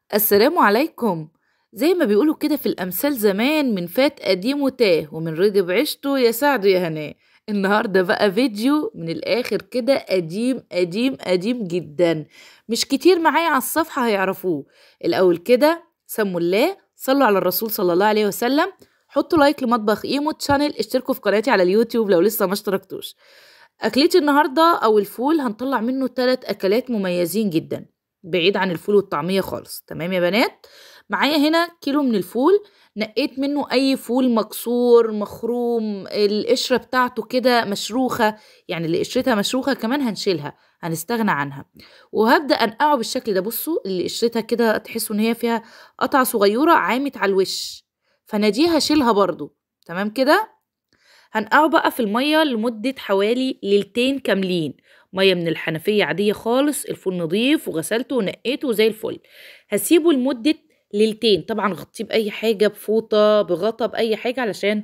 السلام عليكم زي ما بيقولوا كده في الأمثال زمان من فات قديم وتاه ومن رضي بعيشته يا سعد يا هناه النهاردة بقى فيديو من الآخر كده قديم قديم قديم جدا مش كتير معايا على الصفحة هيعرفوه الأول كده سموا الله صلوا على الرسول صلى الله عليه وسلم حطوا لايك لمطبخ ايمو تشانل اشتركوا في قناتي على اليوتيوب لو لسه ما اشتركتوش أكلتي النهاردة أو الفول هنطلع منه ثلاث أكلات مميزين جدا بعيد عن الفول والطعمية خالص تمام يا بنات معايا هنا كيلو من الفول نقيت منه اي فول مكسور مخروم القشرة بتاعته كده مشروخة يعني اللي قشرتها مشروخة كمان هنشيلها هنستغنى عنها وهبدأ انقعه بالشكل ده بصوا اللي قشرتها كده تحسوا ان هي فيها قطعة صغيرة عامت على الوش فانا دي هشيلها برضو تمام كده هنقعه بقى في المية لمدة حوالي ليلتين كاملين مية من الحنفية عادية خالص الفول نضيف وغسلته ونقيته زي الفل هسيبه لمدة ليلتين طبعا غطيه بأي حاجة بفوطة بغطا بأي حاجة علشان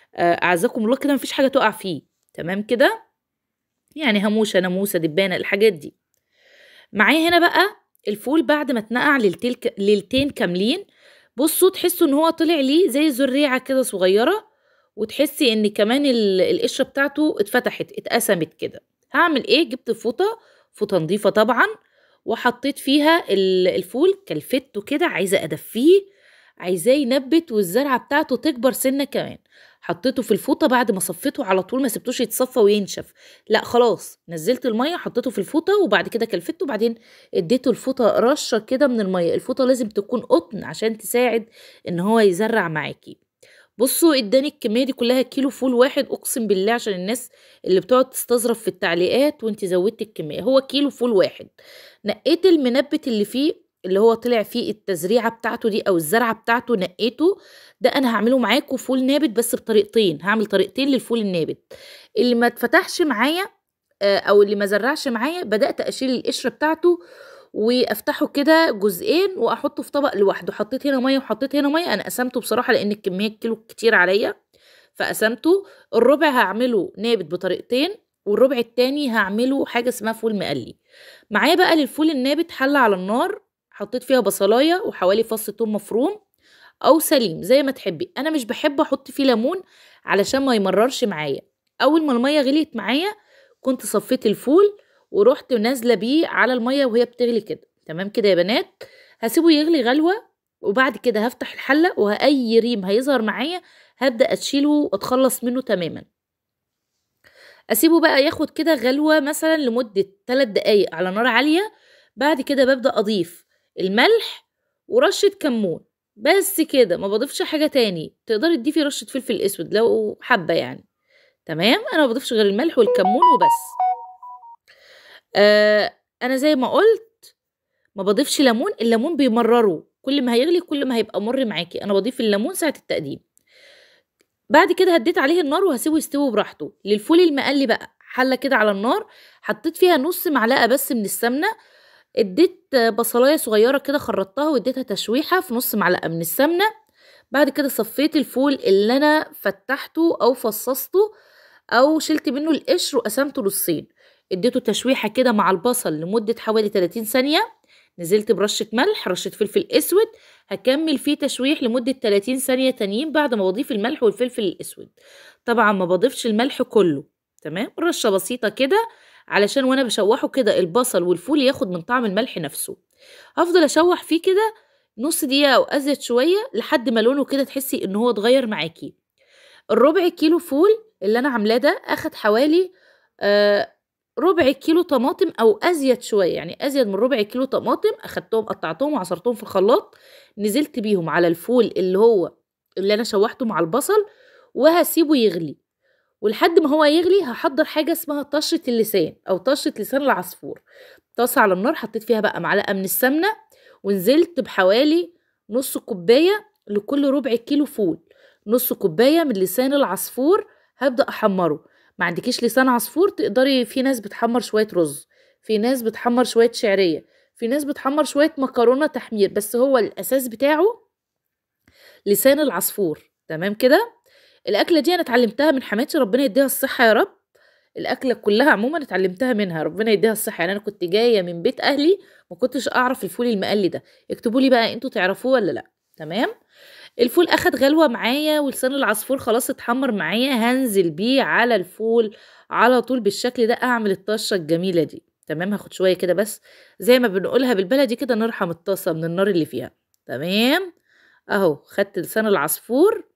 أعزكم الله كده مفيش حاجة تقع فيه تمام كده يعني هموشة ناموسة دبانة الحاجات دي معايا هنا بقى الفول بعد ما اتنقع ليلتين ليلتين كاملين بصوا تحسوا ان هو طلع ليه زي زريعة كده صغيرة وتحسي ان كمان القشرة بتاعته اتفتحت اتقسمت كده هعمل ايه جبت فوطة فوطة نظيفة طبعا وحطيت فيها الفول كلفته كده عايزة ادفيه عايزاه ينبت والزرعة بتاعته تكبر سنة كمان حطيته في الفوطة بعد ما صفيته على طول ما سبتوش يتصفى وينشف لا خلاص نزلت المية حطيته في الفوطة وبعد كده كلفته وبعدين اديته الفوطة رشة كده من المية الفوطة لازم تكون قطن عشان تساعد ان هو يزرع معاكي بصوا اداني الكميه دي كلها كيلو فول واحد اقسم بالله عشان الناس اللي بتقعد تستظرف في التعليقات وانت زودت الكميه هو كيلو فول واحد نقيت المنبت اللي فيه اللي هو طلع فيه التزريعه بتاعته دي او الزرعه بتاعته نقيته ده انا هعمله معاكم فول نابت بس بطريقتين هعمل طريقتين للفول النابت اللي ما اتفتحش معايا او اللي ما زرعش معايا بدات اشيل القشره بتاعته وافتحه كده جزئين واحطه في طبق لوحده حطيت هنا ميه وحطيت هنا ميه انا قسمته بصراحه لان الكميه كيلو كتير عليا فقسمته الربع هعمله نابت بطريقتين والربع التاني هعمله حاجه اسمها فول مقلي معايا بقى للفول النابت حله على النار حطيت فيها بصلايه وحوالي فص ثوم مفروم او سليم زي ما تحبي انا مش بحب احط فيه ليمون علشان ما يمررش معايا اول ما الميه غليت معايا كنت صفيت الفول ورحت نازله بيه على الميه وهي بتغلي كده تمام كده يا بنات هسيبه يغلي غلوه وبعد كده هفتح الحله واي ريم هيظهر معايا هبدا اشيله واتخلص منه تماما اسيبه بقى ياخد كده غلوه مثلا لمده 3 دقايق على نار عاليه بعد كده ببدا اضيف الملح ورشه كمون بس كده ما بضيفش حاجه تاني تقدري تضيفي رشه فلفل اسود لو حابه يعني تمام انا ما بضيفش غير الملح والكمون وبس آه انا زي ما قلت ما بضيفش ليمون الليمون بيمرره كل ما هيغلي كل ما هيبقى مر معاكي انا بضيف الليمون ساعه التقديم بعد كده هديت عليه النار وهسيبه يستوي براحته للفول المقلي بقى حله كده على النار حطيت فيها نص معلقه بس من السمنه اديت بصلايه صغيره كده خرطتها واديتها تشويحه في نص معلقه من السمنه بعد كده صفيت الفول اللي انا فتحته او فصصته او شلت منه القشر وقسمته نصين اديته تشويحه كده مع البصل لمده حوالي 30 ثانيه نزلت برشه ملح رشه فلفل اسود هكمل فيه تشويح لمده 30 ثانيه تانيين بعد ما بضيف الملح والفلفل الاسود طبعا ما بضيفش الملح كله تمام رشه بسيطه كده علشان وانا بشوحه كده البصل والفول ياخد من طعم الملح نفسه هفضل اشوح فيه كده نص دقيقه او ازيد شويه لحد ما لونه كده تحسي ان هو اتغير معاكي الربع كيلو فول اللي انا عاملاه ده اخد حوالي آه ربع كيلو طماطم او ازيد شويه يعني ازيد من ربع كيلو طماطم اخدتهم قطعتهم وعصرتهم في الخلاط نزلت بيهم على الفول اللي هو اللي انا شوحته مع البصل وهسيبه يغلي ولحد ما هو يغلي هحضر حاجه اسمها طشه اللسان او طشه لسان العصفور طاسه على النار حطيت فيها بقى معلقه من السمنه ونزلت بحوالي نص كوبايه لكل ربع كيلو فول نص كوبايه من لسان العصفور هبدا احمره ما عندكيش لسان عصفور تقدري في ناس بتحمر شويه رز في ناس بتحمر شويه شعريه في ناس بتحمر شويه مكرونه تحمير بس هو الاساس بتاعه لسان العصفور تمام كده الاكله دي انا اتعلمتها من حماتي ربنا يديها الصحه يا رب الاكله كلها عموما اتعلمتها منها ربنا يديها الصحه يعني انا كنت جايه من بيت اهلي ما كنتش اعرف الفول المقلي ده اكتبوا لي بقى انتوا تعرفوه ولا لا تمام الفول اخد غلوه معايا ولسان العصفور خلاص اتحمر معايا هنزل بيه على الفول على طول بالشكل ده اعمل الطشه الجميله دي تمام هاخد شويه كده بس زي ما بنقولها بالبلدي كده نرحم الطاسه من النار اللي فيها تمام اهو خدت لسان العصفور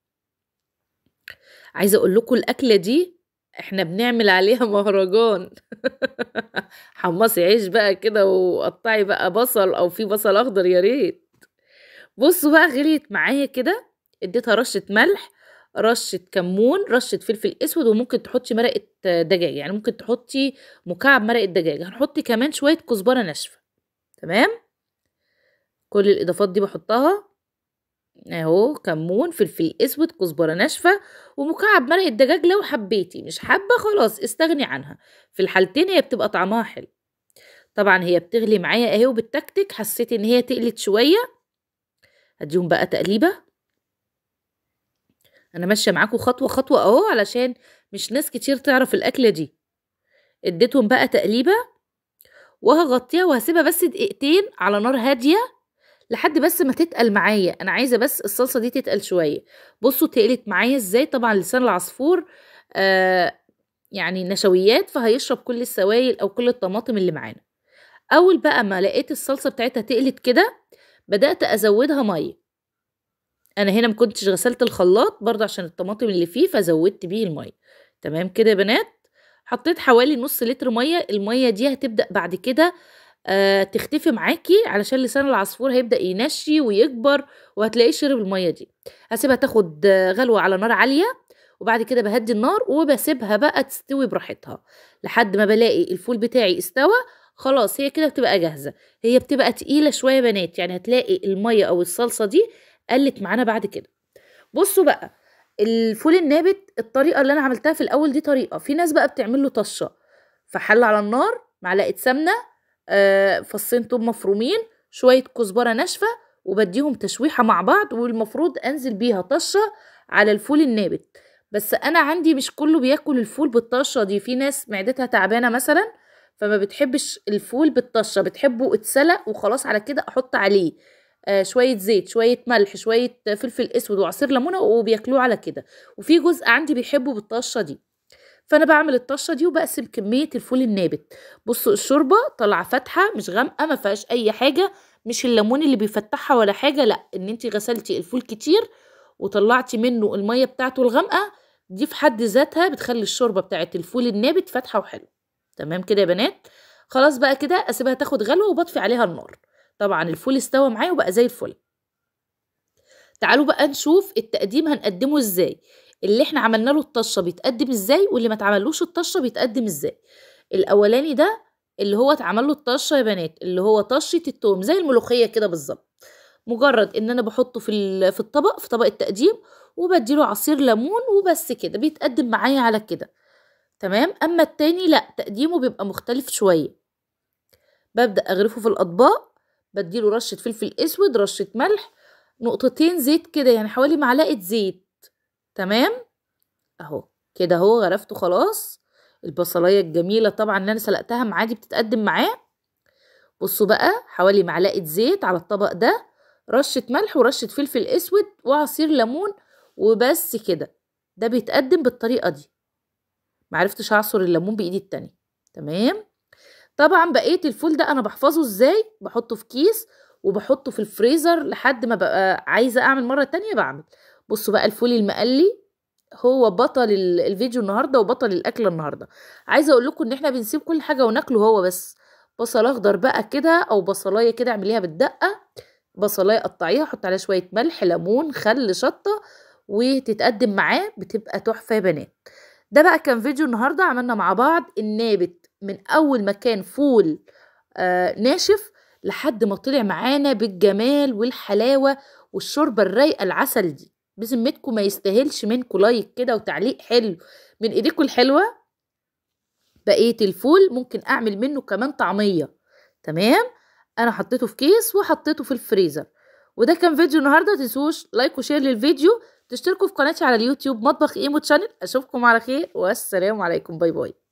عايزه اقول لكم الاكله دي احنا بنعمل عليها مهرجان حمصي عيش بقى كده وقطعي بقى بصل او في بصل اخضر يا ريت بصوا بقى غليت معايا كده اديتها رشه ملح رشه كمون رشه فلفل اسود وممكن تحطي مرقه دجاج يعني ممكن تحطي مكعب مرقه دجاج هنحط كمان شويه كزبره ناشفه تمام كل الاضافات دي بحطها اهو كمون فلفل اسود كزبره ناشفه ومكعب مرقه دجاج لو حبيتي مش حابه خلاص استغني عنها في الحالتين هي بتبقى طعمها حلو طبعا هي بتغلي معايا اهي وبالتكتك حسيت ان هي تقلت شويه هديهم بقى تقليبه انا ماشيه معاكم خطوه خطوه اهو علشان مش ناس كتير تعرف الاكله دي اديتهم بقى تقليبه وهغطيها وهسيبها بس دقيقتين على نار هاديه لحد بس ما تتقل معايا انا عايزه بس الصلصه دي تتقل شويه بصوا تقلت معايا ازاي طبعا لسان العصفور آه يعني نشويات فهيشرب كل السوائل او كل الطماطم اللي معانا اول بقى ما لقيت الصلصه بتاعتها تقلت كده بدات ازودها ميه انا هنا ما كنتش غسلت الخلاط برضه عشان الطماطم اللي فيه فزودت بيه الميه تمام كده يا بنات حطيت حوالي نص لتر ميه الميه دي هتبدا بعد كده آه تختفي معاكي علشان لسان العصفور هيبدا ينشي ويكبر وهتلاقيه شرب الميه دي هسيبها تاخد غلوه على نار عاليه وبعد كده بهدي النار وبسيبها بقى تستوي براحتها لحد ما بلاقي الفول بتاعي استوى خلاص هي كده بتبقى جاهزه هي بتبقى تقيله شويه بنات يعني هتلاقي الميه او الصلصه دي قلت معانا بعد كده بصوا بقى الفول النابت الطريقه اللي انا عملتها في الاول دي طريقه في ناس بقى بتعمل له طشه فحل على النار معلقه سمنه آه فصين توم مفرومين شويه كزبره ناشفه وبديهم تشويحه مع بعض والمفروض انزل بيها طشه على الفول النابت بس انا عندي مش كله بياكل الفول بالطشه دي في ناس معدتها تعبانه مثلا فما بتحبش الفول بالطشه بتحبه اتسلق وخلاص على كده احط عليه آه شويه زيت شويه ملح شويه فلفل اسود وعصير ليمونه وبياكلوه على كده وفي جزء عندي بيحبه بالطشه دي فانا بعمل الطشه دي وبقسم كميه الفول النابت بصوا الشوربه طالعه فاتحه مش غامقه ما فيهاش اي حاجه مش الليمون اللي بيفتحها ولا حاجه لا ان انت غسلتي الفول كتير وطلعتي منه الميه بتاعته الغامقه دي في حد ذاتها بتخلي الشوربه بتاعت الفول النابت فاتحه وحلوه تمام كده يا بنات خلاص بقى كده اسيبها تاخد غلوه وبطفي عليها النار طبعا الفول استوى معايا وبقى زي الفل تعالوا بقى نشوف التقديم هنقدمه ازاي اللي احنا عملنا له الطشه بيتقدم ازاي واللي ما اتعملوش الطشه بيتقدم ازاي الاولاني ده اللي هو اتعمل له الطشه يا بنات اللي هو طشه التوم زي الملوخيه كده بالظبط مجرد ان انا بحطه في في الطبق في طبق التقديم وبديله عصير ليمون وبس كده بيتقدم معايا على كده تمام اما التاني لا تقديمه بيبقى مختلف شويه ببدا اغرفه في الاطباق بديله رشه فلفل اسود رشه ملح نقطتين زيت كده يعني حوالي معلقه زيت تمام اهو كده اهو غرفته خلاص البصلايه الجميله طبعا اللي انا سلقتها معاه دي بتتقدم معاه بصوا بقى حوالي معلقه زيت على الطبق ده رشه ملح ورشه فلفل اسود وعصير ليمون وبس كده ده بيتقدم بالطريقه دي معرفتش اعصر الليمون بايدي التانية تمام طبعا بقيه الفول ده انا بحفظه ازاي بحطه في كيس وبحطه في الفريزر لحد ما بقى عايزه اعمل مره تانية بعمل بصوا بقى الفول المقلي هو بطل الفيديو النهارده وبطل الاكله النهارده عايزه اقول لكم ان احنا بنسيب كل حاجه وناكله هو بس بصل اخضر بقى كده او بصلايه كده اعمليها بالدقه بصلايه قطعيها حط عليها شويه ملح ليمون خل شطه وتتقدم معاه بتبقى تحفه يا بنات ده بقى كان فيديو النهارده عملنا مع بعض النابت من اول ما كان فول آه ناشف لحد ما طلع معانا بالجمال والحلاوه والشوربه الرايقه العسل دي بذمتكم ما يستاهلش منكم لايك كده وتعليق حلو من ايديكم الحلوه بقيه الفول ممكن اعمل منه كمان طعميه تمام انا حطيته في كيس وحطيته في الفريزر وده كان فيديو النهارده متنسوش لايك وشير للفيديو تشتركوا في قناتي على اليوتيوب مطبخ ايمو تشانل اشوفكم على خير والسلام عليكم باي باي